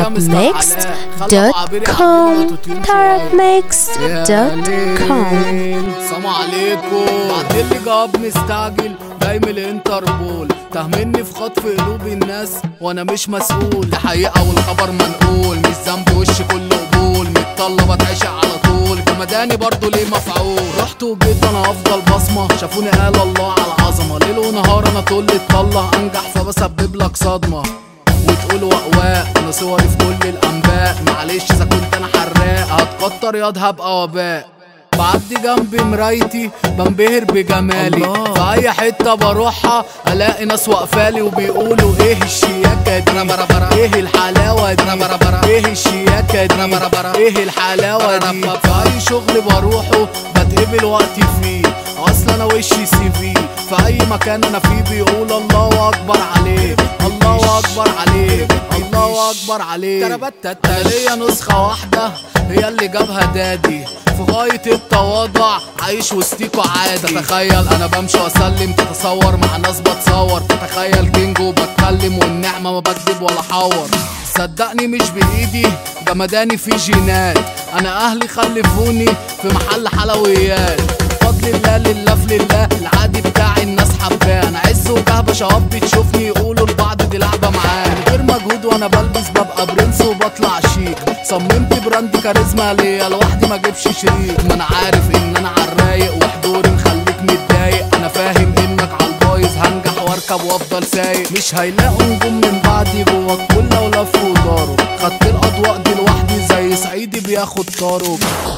tarabmixed.com tarabmixed.com سلام عليكم بعد اللي جواب مستعجل جاي من الانتربول تهمني في خطف قلوب الناس وانا مش مسؤول الحقيقه والخبر منقول مش ذنب وش كله قبول متطلب اتعشق على طول جمداني برضو ليه مفعول رحت وجيت انا افضل بصمه شافوني قال الله على العظمه ليل ونهار انا طول اتطلع انجح فبسبب لك صدمه وتقول وقواق انا صوري في كل الانباء معلش اذا كنت انا حراق هتكتر ياض هبقى وباء بعدي جنب مرايتي بنبهر بجمالي الله. في اي حته بروحها الاقي ناس واقفالي وبيقولوا ايه الشياكه دي ايه الحلاوه دي ايه الشياكه دي ايه الحلاوه دي في اي شغل بروحه بتقبل وقتي فيه اصل انا وشي سي في في اي مكان انا فيه بيقول الله اكبر عليه الله اكبر عليه الله اكبر عليه انا ليا نسخه واحده هي اللي جابها دادي في غاية التواضع عايش وسطيكو عادي تتخيل انا بمشي واسلم تتصور مع ناس بتصور تتخيل كينج وبتكلم والنعمة ما بكذب ولا حور صدقني مش بايدي جمداني في جينات انا اهلي خلفوني في محل حلويات بفضل الله لله في لله العادي بتاعي الناس حباه انا عز وجهبة شباب بتشوفني يقولوا لبعض دي لعبة معاه من غير مجهود وانا بلبس ببقى برنس وبطلع شيك صممت براند كاريزما ليا لوحدي ما اجيبش شريك ما انا عارف ان انا عالرايق وحضوري مخليك متضايق انا فاهم انك عالبايظ هنجح واركب وافضل سايق مش هيلاقوا نجوم من بعدي جوا الكل لو لفوا وداروا خدت الاضواء دي لوحدي زي صعيدي بياخد طاره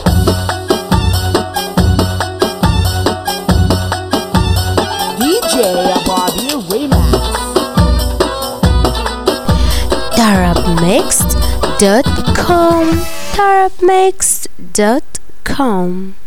DJ Bobby Remix. tarabmixed.com tarabmixed.com